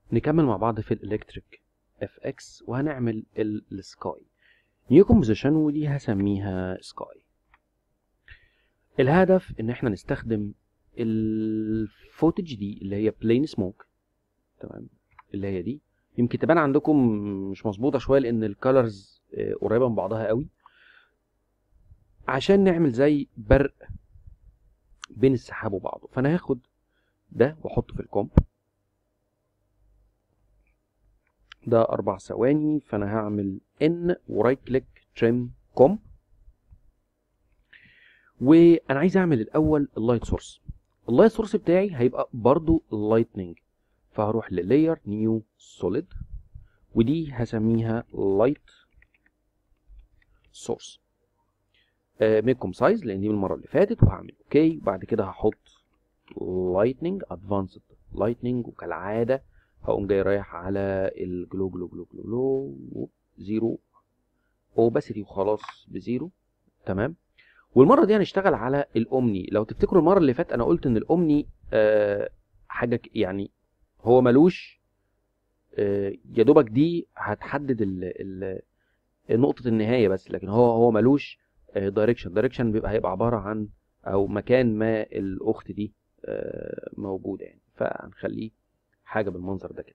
نكمل مع بعض في الالكتريك اف اكس وهنعمل السكاي نيو كومبوزيشن ودي هسميها سكاي الهدف ان احنا نستخدم الفوتج دي اللي هي بلين سموك تمام اللي هي دي يمكن تبان عندكم مش مظبوطه شويه لان الكالرز قريبه من بعضها قوي عشان نعمل زي برق بين السحاب وبعضه فانا هاخد ده واحطه في الكومب ده اربع ثواني فانا هعمل ان ورايت كليك تريم كومب وانا عايز اعمل الاول اللايت سورس اللايت سورس بتاعي هيبقى برضو اللايتنينج فهروح للاير نيو سوليد ودي هسميها لايت سورس ميكم سايز لان دي من المره اللي فاتت وهعمل اوكي وبعد كده هحط لايتنينج ادفانسد لايتنينج وكالعاده هقوم جاي رايح على الجلو جلو جلو جلو جلو زيرو اوباسيتي وخلاص بزيرو تمام والمره دي هنشتغل على الاومني لو تفتكروا المره اللي فاتت انا قلت ان الاومني آه حاجه يعني هو ملوش آه يا دوبك دي هتحدد ال ال نقطه النهايه بس لكن هو هو ملوش دايركشن دايركشن بيبقى هيبقى عباره عن او مكان ما الاخت دي آه موجوده يعني فهنخليه حاجه بالمنظر ده كده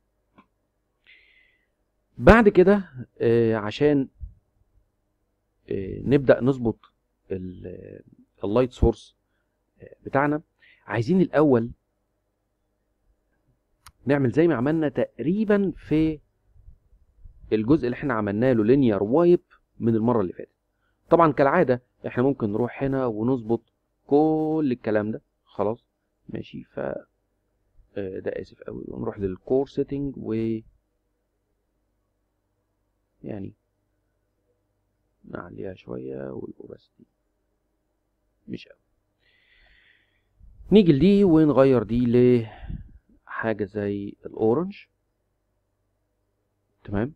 بعد كده آه عشان آه نبدا نظبط اللايت سورس بتاعنا عايزين الاول نعمل زي ما عملنا تقريبا في الجزء اللي احنا عملناه له لينير وايب من المره اللي فاتت طبعا كالعاده احنا ممكن نروح هنا ونظبط كل الكلام ده خلاص ماشي ف ده اسف قوي ونروح للكور سيتنج و يعني نعليها شويه والاوباسيتي مش قوي نيجي لدي ونغير دي لحاجه زي الاورنج تمام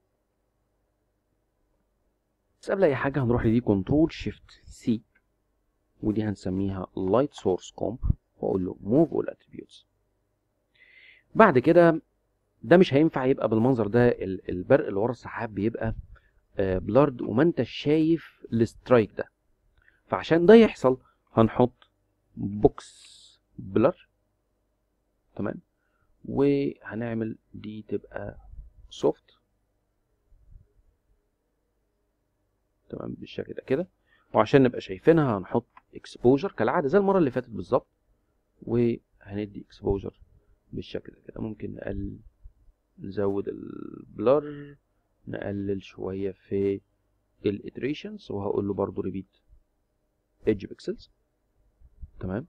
بس قبل اي حاجه هنروح لدي كنترول شيفت سي ودي هنسميها لايت سورس كومب واقول له موف اول اتريبيوتس بعد كده ده مش هينفع يبقى بالمنظر ده البرق اللي ورا السحاب بيبقى بلارد وما انتش شايف السترايك ده فعشان ده يحصل هنحط بوكس بلر تمام وهنعمل دي تبقى سوفت تمام بالشكل ده كده وعشان نبقى شايفينها هنحط اكسبوجر كالعاده زي المره اللي فاتت بالظبط وهندي اكسبوجر بالشكل ده كده ممكن نقلل نزود البلر نقلل شويه في الاتريشنز وهقول له برضو ريبيت ايدج بيكسلز تمام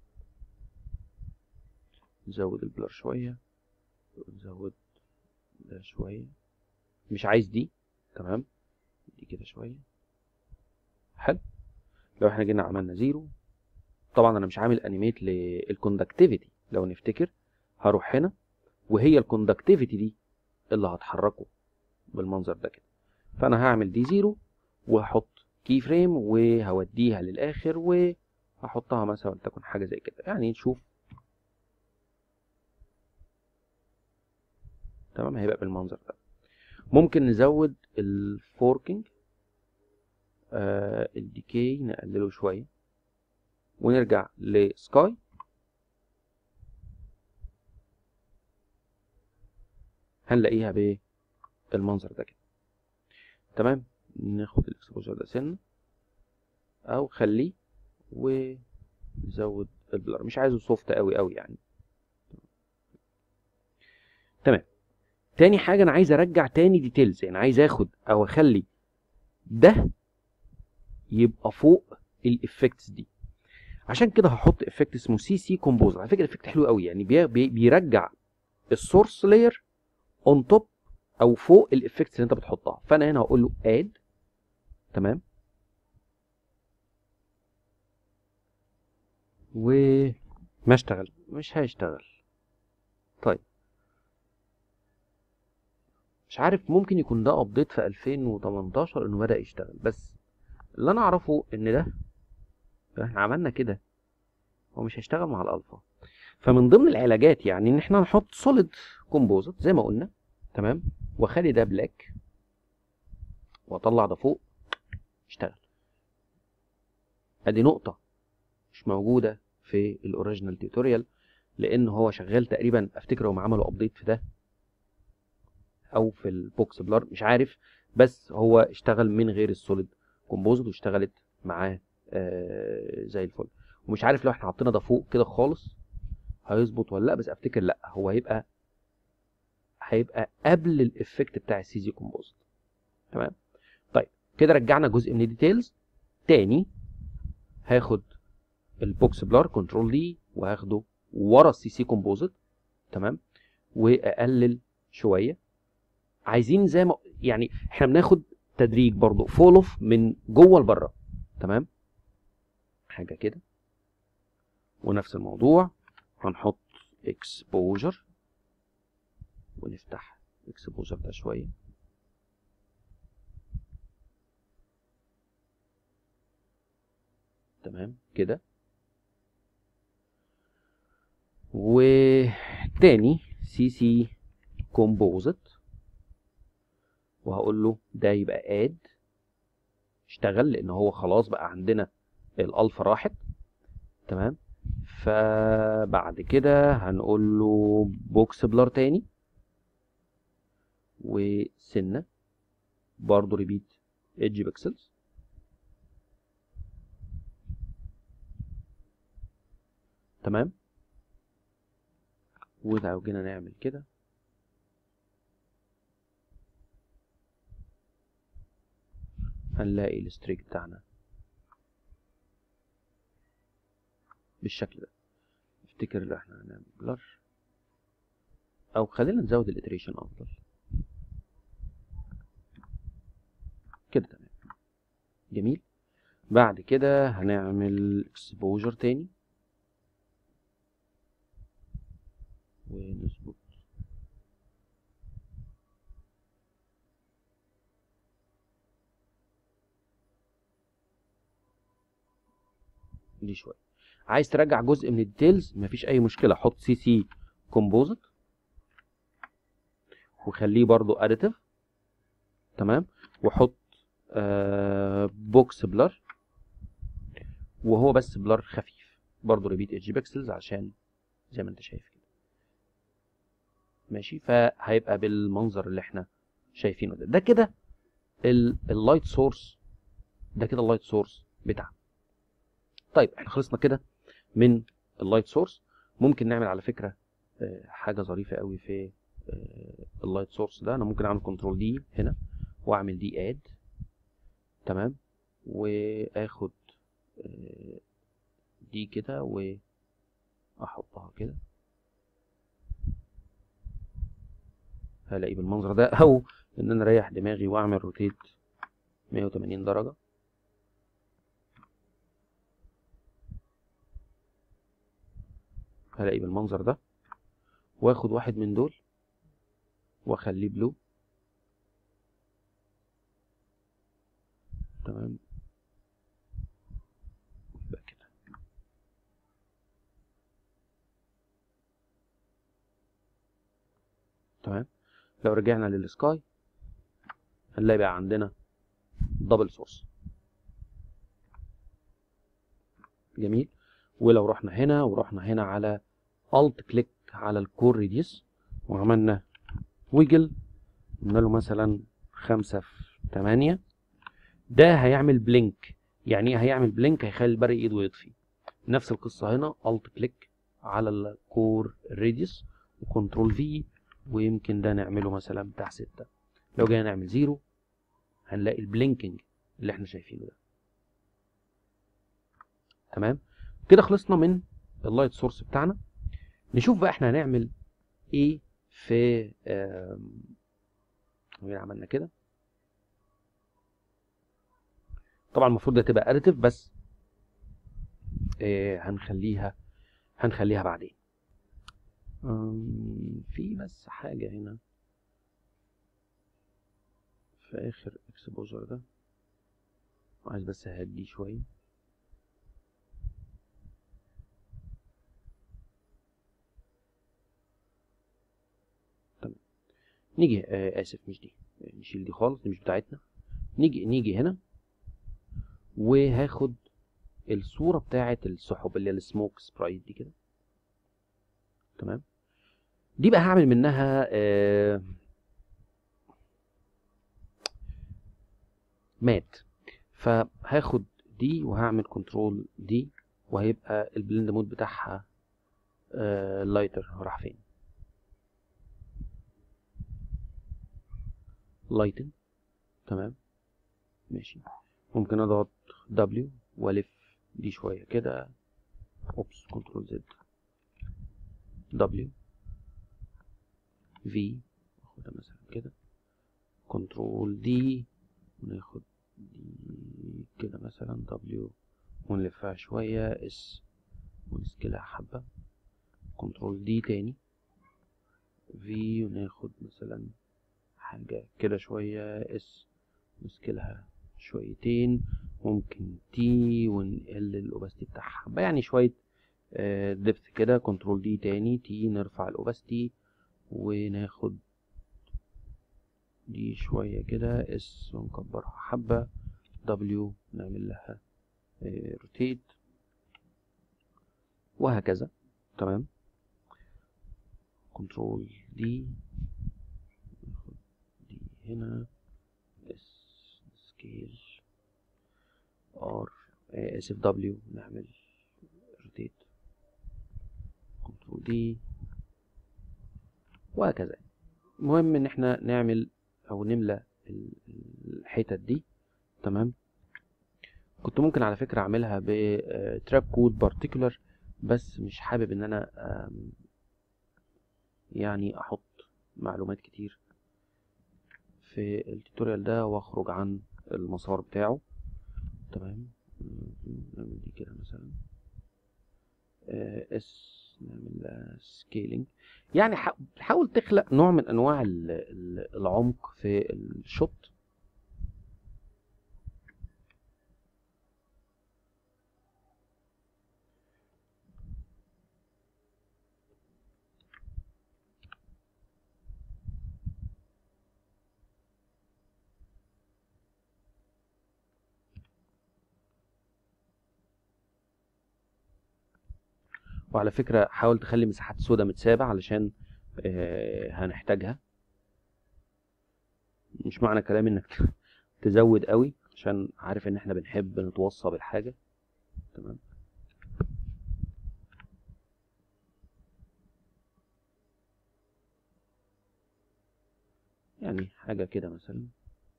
نزود البلر شويه نزود ده شويه مش عايز دي تمام دي كده شويه حلو لو احنا جينا عملنا زيرو طبعا انا مش عامل انيميت للكوندكتيفيتي لو نفتكر هروح هنا وهي الكوندكتيفيتي دي اللي هتحركه بالمنظر ده كده فانا هعمل دي زيرو وهحط كي فريم وهوديها للاخر وهحطها مثلا تكون حاجه زي كده يعني نشوف تمام هيبقى بالمنظر ده ممكن نزود الفوركينج آه الديكي نقلله شويه ونرجع لسكاي هنلاقيها بالمنظر ده كده تمام ناخد الاكسبوجر ده سنه او خليه ونزود البلر مش عايزه سوفت قوي قوي يعني تمام تاني حاجه انا عايز ارجع تاني ديتيلز يعني عايز اخد او اخلي ده يبقى فوق الافكتس دي عشان كده هحط افكت اسمه سي سي كومبوزر على فكره افكت حلو قوي يعني بي بي بيرجع السورس لاير اون توب او فوق الافكتس اللي انت بتحطها فانا هنا هقول له اد تمام وما اشتغل مش هيشتغل طيب مش عارف ممكن يكون ده ابديت في 2018 انه بدا يشتغل بس اللي انا اعرفه ان ده احنا عملنا كده هو مش هيشتغل مع الالفا فمن ضمن العلاجات يعني ان احنا نحط سوليد كومبوزيت زي ما قلنا تمام واخلي ده بلاك واطلع ده فوق اشتغل ادي نقطة مش موجودة في الاوريجينال توتوريال لان هو شغال تقريبا افتكر هم عملوا ابديت في ده او في البوكس بلار مش عارف بس هو اشتغل من غير السوليد كومبوزيت واشتغلت معاه آه زي الفل ومش عارف لو احنا حطينا ده فوق كده خالص هيظبط ولا لا بس افتكر لا هو هيبقى هيبقى قبل الافكت بتاع السي زي كومبوزيت تمام طيب كده رجعنا جزء من الديتيلز تاني هاخد البوكس بلار كنترول دي وهاخده ورا السي سي كومبوزيت تمام واقلل شويه عايزين زي ما يعني احنا بناخد تدريج برضو فول اوف من جوه لبره تمام حاجه كده ونفس الموضوع هنحط اكسبوجر ونفتح اكسبوجر ده شويه تمام كده وتاني سي سي كومبوزيت وهقول له ده يبقى اد اشتغل لان هو خلاص بقى عندنا الالفا راحت تمام فبعد كده هنقول له بوكس بلار تاني وسنه برضه ريبيت ايدج بيكسلز تمام ولو جينا نعمل كده هنلاقي الستريك بتاعنا بالشكل ده افتكر ان احنا هنعمل بلر او خلينا نزود الاتريشن افضل كده تمام جميل بعد كده هنعمل اكسبوجر تاني ونظبط دي شويه عايز ترجع جزء من الديتيلز مفيش اي مشكله حط سي سي كومبوزيت وخليه برضو اديتيف تمام وحط آه بوكس بلر وهو بس بلر خفيف برضو ريبيت ايدج بيكسلز عشان زي ما انت شايف كده ماشي فهيبقى بالمنظر اللي احنا شايفينه ده ده كده اللايت سورس ده كده اللايت سورس بتاعنا طيب احنا خلصنا كده من اللايت سورس ممكن نعمل على فكره حاجه ظريفه قوي في اللايت سورس ده انا ممكن اعمل كنترول دي هنا واعمل دي اد تمام واخد دي كده واحطها كده هلاقي بالمنظر ده او ان انا اريح دماغي واعمل روتيت 180 درجه هلاقي بالمنظر ده واخد واحد من دول واخليه بلو تمام يبقى كده تمام لو رجعنا للسكاي هنلاقي بقى عندنا دبل سورس جميل ولو رحنا هنا ورحنا هنا على الت كليك على الكور ريديوس وعملنا ويجل قلنا له مثلا خمسة في تمانية ده هيعمل بلينك يعني ايه هيعمل بلينك هيخلي البرق ايده يطفي نفس القصة هنا الت كليك على الكور ريديوس وكنترول في ويمكن ده نعمله مثلا بتاع ستة لو جينا نعمل زيرو هنلاقي البلينكينج اللي احنا شايفينه ده تمام كده خلصنا من اللايت سورس بتاعنا نشوف بقى احنا هنعمل ايه في عملنا كده طبعا المفروض ده تبقى اديتيف بس اه هنخليها هنخليها بعدين في بس حاجة هنا في اخر اكسبوجر ده عايز بس اهديه شويه نيجي آه اسف مش دي نشيل دي خالص دي مش بتاعتنا نيجي نيجي هنا وهاخد الصورة بتاعة السحب اللي هي السموك سبرايت دي كده تمام دي بقى هعمل منها آه مات فهاخد دي وهعمل كنترول دي وهيبقى البلند مود بتاعها آه لايتر راح فين لايتن تمام ماشي ممكن اضغط W والف دي شويه كده اوبس كنترول زد W في ناخدها مثلا كده كنترول دي وناخد دي كده مثلا W ونلفها شوية اس ونسكلها حبة كنترول دي تاني في وناخد مثلا حاجة كده شوية اس نسكلها شويتين ممكن تي ونقلل الاوباستي بتاعها حبة يعني شوية ديبث كده كنترول دي تاني تي نرفع الاوباستي وناخد دي شوية كده اس ونكبرها حبة دبليو نعمل لها روتيت وهكذا تمام كنترول دي ناخد دي هنا اس سكيل ار اسف دبليو نعمل روتيت كنترول دي وهكذا المهم ان احنا نعمل او نملى الحتت دي تمام كنت ممكن على فكرة اعملها بتراب كود بارتيكولر بس مش حابب ان انا يعني احط معلومات كتير في التوتوريال ده واخرج عن المسار بتاعه تمام نعمل دي كده مثلا اس نعمل سكيلينج يعني حاول تخلق نوع من انواع العمق في الشوت وعلى فكرة حاول تخلي مساحات سودة متسابة علشان آه هنحتاجها مش معنى كلامي انك تزود قوي عشان عارف ان احنا بنحب نتوصى بالحاجة تمام يعني حاجة كده مثلا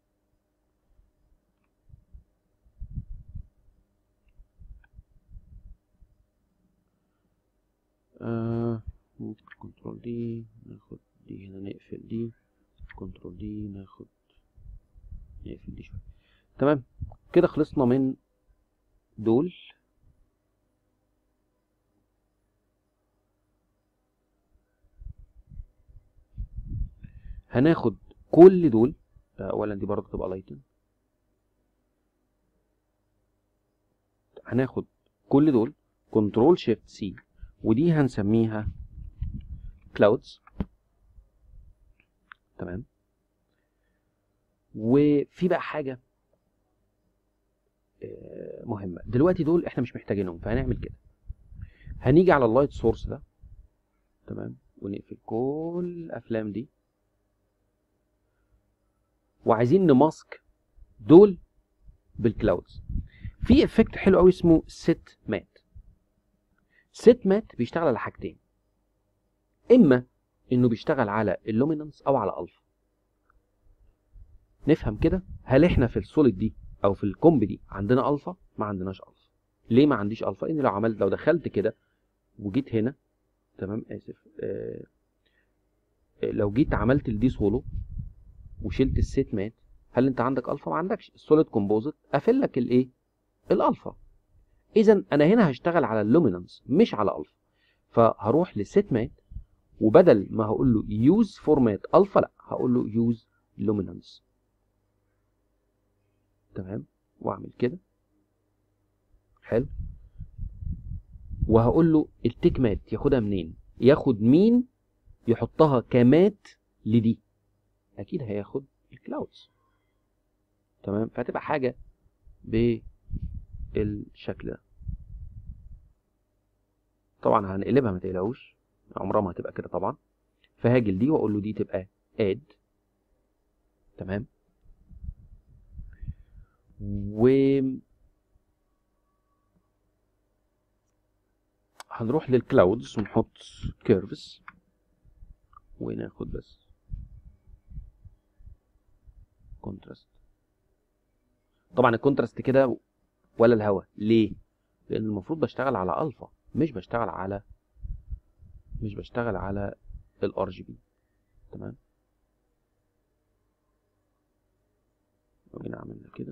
آه ممكن كنترول دي ناخد دي هنا نقفل دي كنترول دي ناخد نقفل دي شوية تمام كده خلصنا من دول هناخد كل دول اولا دي برضه تبقى لايتن هناخد كل دول كنترول شيفت سي ودي هنسميها كلاودز تمام وفي بقى حاجه مهمه دلوقتي دول احنا مش محتاجينهم فهنعمل كده هنيجي على اللايت سورس ده تمام ونقفل كل الافلام دي وعايزين نماسك دول بالكلاودز في افكت حلو قوي اسمه سيت مات سيت مات بيشتغل على حاجتين اما انه بيشتغل على اللومينانس او على الفا نفهم كده هل احنا في السوليد دي او في الكومب دي عندنا الفا ما عندناش الفا ليه ما عنديش الفا ان لو عملت لو دخلت كده وجيت هنا تمام اسف آه لو جيت عملت الدي سولو وشلت السيت مات هل انت عندك الفا ما عندكش السوليد كومبوزيت قافل لك الايه الالفا اذا انا هنا هشتغل على اللومينانس مش على الفا فهروح للسيت مات وبدل ما هقول له يوز فورمات الفا لا هقول له يوز لومينانس تمام واعمل كده حلو وهقول له التيك مات ياخدها منين ياخد مين يحطها كمات لدي اكيد هياخد الكلاودز تمام فهتبقى حاجه بالشكل ده طبعا هنقلبها ما تقلقوش عمرها ما هتبقى كده طبعا فهاجي لدي واقول له دي تبقى اد تمام و هنروح للكلاودز ونحط كيرفز وناخد بس كونتراست طبعا الكونتراست كده ولا الهوا ليه لان المفروض بشتغل على الفا مش بشتغل على مش بشتغل على الار جي بي تمام وجينا عملنا كده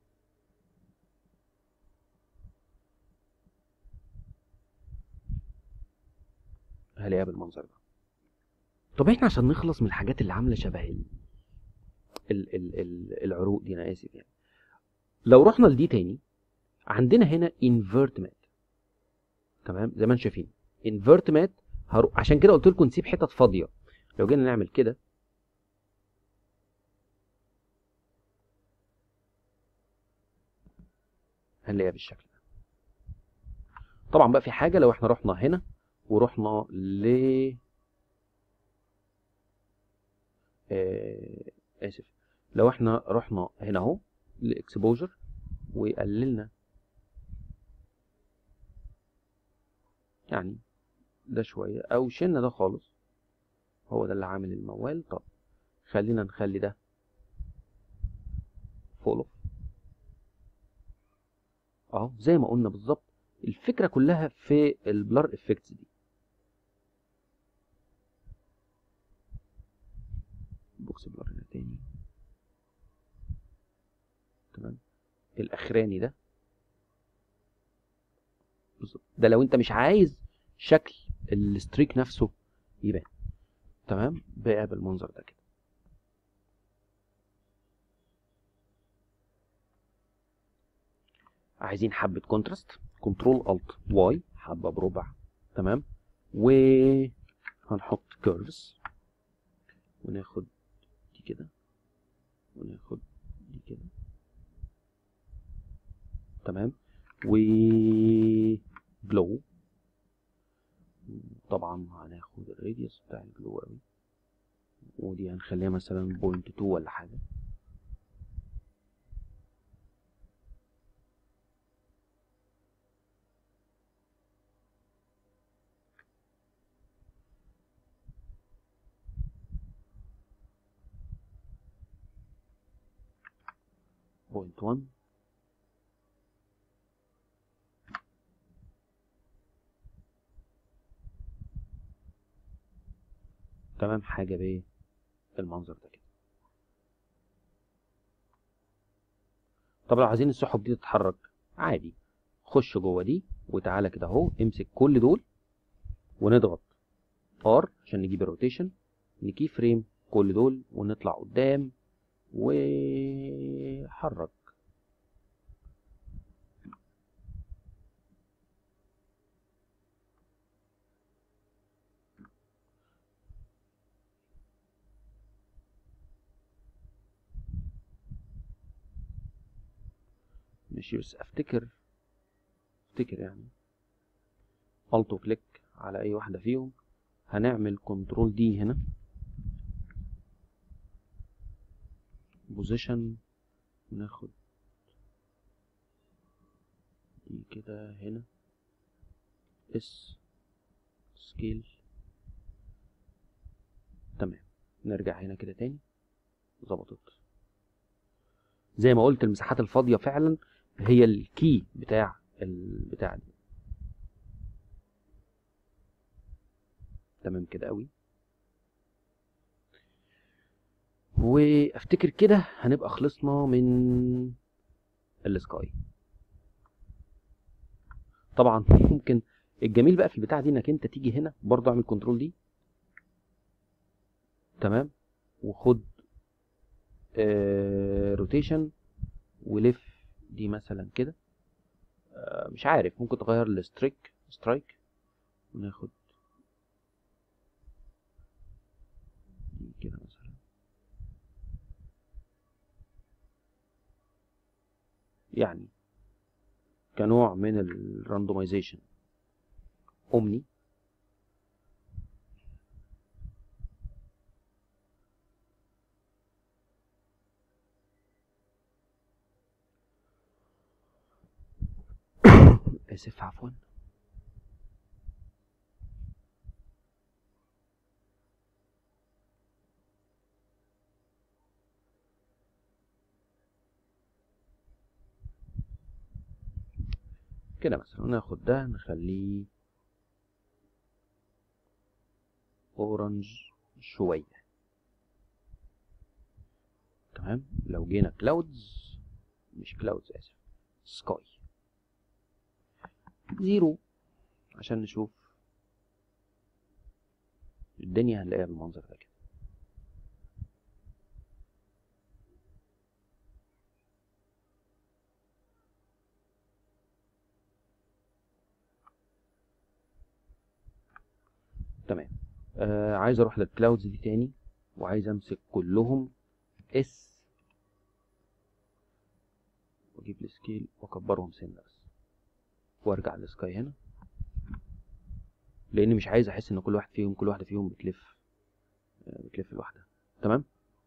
هلاقيها بالمنظر ده طب احنا عشان نخلص من الحاجات اللي عامله شبه ال... ال... ال... ال... العروق دي انا اسف يعني لو رحنا لدي تاني عندنا هنا invert mat تمام زي ما انتم شايفين invert mat هرو... عشان كده قلت لكم نسيب حتت فاضيه لو جينا نعمل كده هنلاقيها بالشكل ده طبعا بقى في حاجه لو احنا رحنا هنا ورحنا ل آه... اسف لو احنا رحنا هنا اهو لاكسبوجر وقللنا يعني ده شويه او شلنا ده خالص هو ده اللي عامل الموال طب خلينا نخلي ده فول اهو زي ما قلنا بالظبط الفكره كلها في البلر افكتس دي بوكس بلر هنا تاني تمام الاخراني ده بالظبط ده لو انت مش عايز شكل الستريك نفسه يبان تمام بقى بالمنظر ده كده عايزين حبة كونتراست كنترول الت واي حبة بربع تمام وهنحط كيرفز وناخد دي كده وناخد دي كده تمام و جلو طبعا هناخد الراديوس بتاع الجلو قوي ودي هنخليها مثلا بوينت 2 ولا حاجه بوينت 1 تمام حاجة بايه بالمنظر ده كده طب لو عايزين السحب دي تتحرك عادي خش جوه دي وتعالى كده اهو امسك كل دول ونضغط ار عشان نجيب الروتيشن نكي فريم كل دول ونطلع قدام وحرك ماشي بس افتكر افتكر يعني الت كليك على اي واحده فيهم هنعمل كنترول دي هنا بوزيشن ناخد دي كده هنا اس سكيل تمام نرجع هنا كده تاني ظبطت زي ما قلت المساحات الفاضيه فعلا هي الكي بتاع البتاع دي تمام كده قوي وافتكر كده هنبقى خلصنا من السكاي طبعا ممكن الجميل بقى في البتاع دي انك انت تيجي هنا برضه اعمل كنترول دي تمام وخد آه روتيشن ولف دي مثلا كده آه مش عارف ممكن تغير الستريك سترايك وناخد دي كده مثلا يعني كنوع من الراندومايزيشن اومني اسف عفوا كده مثلا ناخد ده نخليه اورنج شوية تمام لو جينا كلاودز مش كلاودز اسف سكاي زيرو عشان نشوف الدنيا هنلاقيها بالمنظر ده كده تمام آه عايز اروح للكلاودز دي تاني وعايز امسك كلهم اس واجيب السكيل واكبرهم سنه بس وارجع للسكاي هنا لان مش عايز احس ان كل واحد فيهم كل واحده فيهم بتلف آه، بتلف لوحدها تمام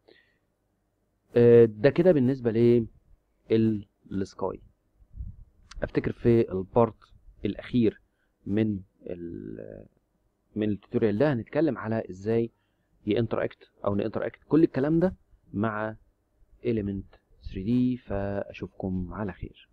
آه، ده كده بالنسبه ل السكاي افتكر في البارت الاخير من ال من التوتوريال ده هنتكلم على ازاي ينتراكت او ننتراكت كل الكلام ده مع element 3D فاشوفكم على خير